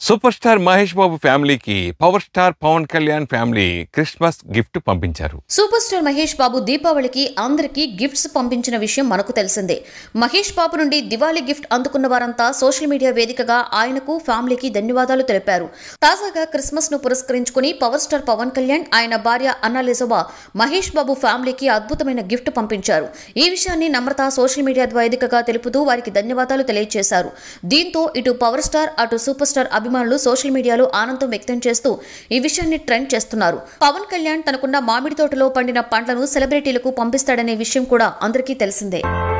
super star Mahesh Babu ఫ్యామిలీకి power star Pawan Kalyan family Christmas gift పంపించారు super star Mahesh Babu దీపావళికి అందరికీ గిఫ్ట్స్ పంపించిన విషయం మనకు తెలిసిందే మహేష్ బాబు నుండి దివాళీ గిఫ్ట్ అందుకున్న వారంతా సోషల్ మీడియా వేదికగా ఆయనకు ఫ్యామిలీకి ధన్యవాదాలు తెలిపారు తాజాగా క్రిస్మస్ ను పురస్కరించుకుని పవర్ స్టార్ పవన్ కళ్యాణ్ ఆయన భార్య అన్నలిజోబా మహేష్ బాబు ఫ్యామిలీకి అద్భుతమైన గిఫ్ట్ పంపించారు ఈ విషయాన్ని నమ్రత సోషల్ మీడియా వేదికగా తెలుపుతూ వారికి ధన్యవాదాలు తెలియజేశారు దీంతో ఇటు పవర్ స్టార్ అటు సూపర్ స్టార్ అభిమానులు సోషల్ మీడియాలో ఆనందం వ్యక్తం చేస్తూ ఈ విషయాన్ని ట్రెండ్ చేస్తున్నారు పవన్ కళ్యాణ్ తనకున్న మామిడి తోటలో పండిన పండ్లను సెలబ్రిటీలకు పంపిస్తాడనే విషయం కూడా అందరికీ తెలిసిందే